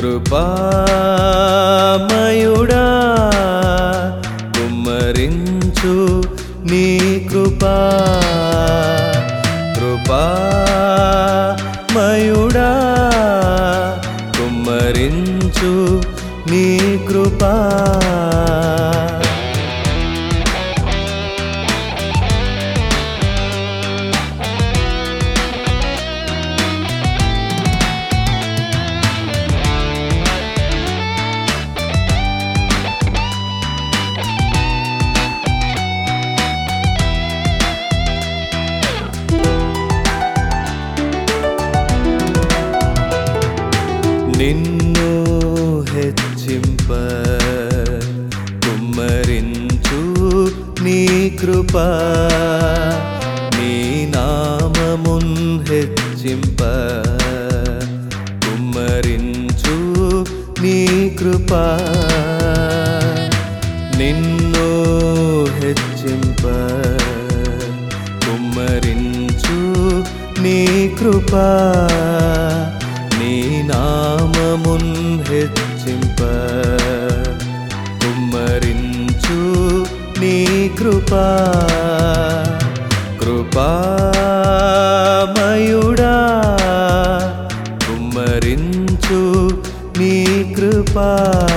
కృపామయుడా కుమ్మరించు నీ కృపా కృపామయుడా కుమ్మరించు నీ కృపా నిన్ను హెచ్చింప కుమ్మరించు నీ కృప నీ నామమున్ హెచ్చింప కుమ్మరించు నీ కృప నిన్ను హెచ్చింప కుమ్మరించు నీ కృప నీ నామమున్ హెచ్చింప కుమ్మరించు నీ కృప కృపామయుడా కుమ్మరించు నీ కృపా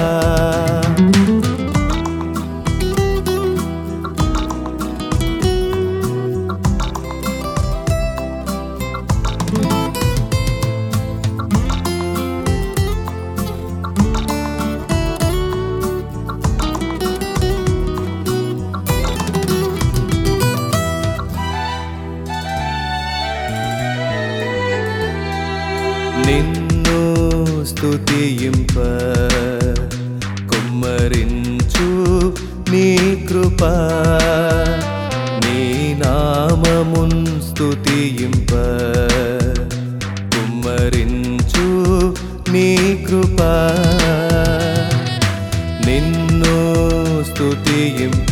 నిన్ను స్తుతింప కుమ్మరించు నీ కృప నీ నామమున్ స్తుతింప కుమ్మరించు నీ కృప నిన్ను స్తుతింప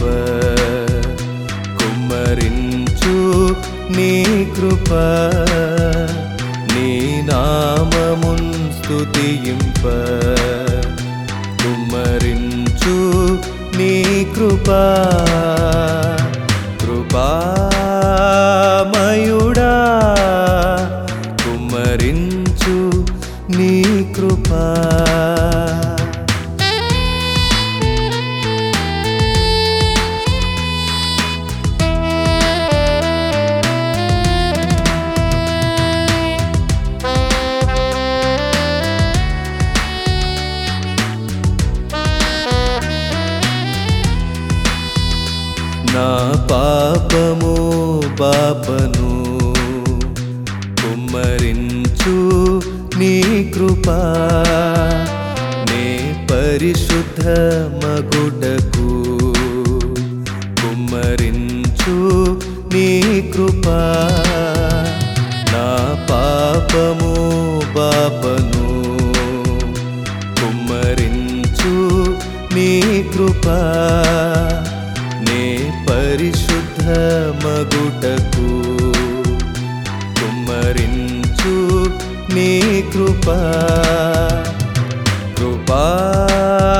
కుమ్మరించు నీ కృప నీ నామమున్ స్తుతింప కుమ్మరించు నీ కృప కృపామయుడా కుమ్మరించు నీ కృపా నా పాపము బాపను కుమ్మరించు నీ కృపా నే పరిశుద్ధ మగుటకు కుమ్మరించు నీ కృపా నా పాపము బాపను కుమ్మరించు నీ కృపా నే పరిశుద్ధ మగుటకు కుమ్మరించు నీ కృపా కృపామయుడా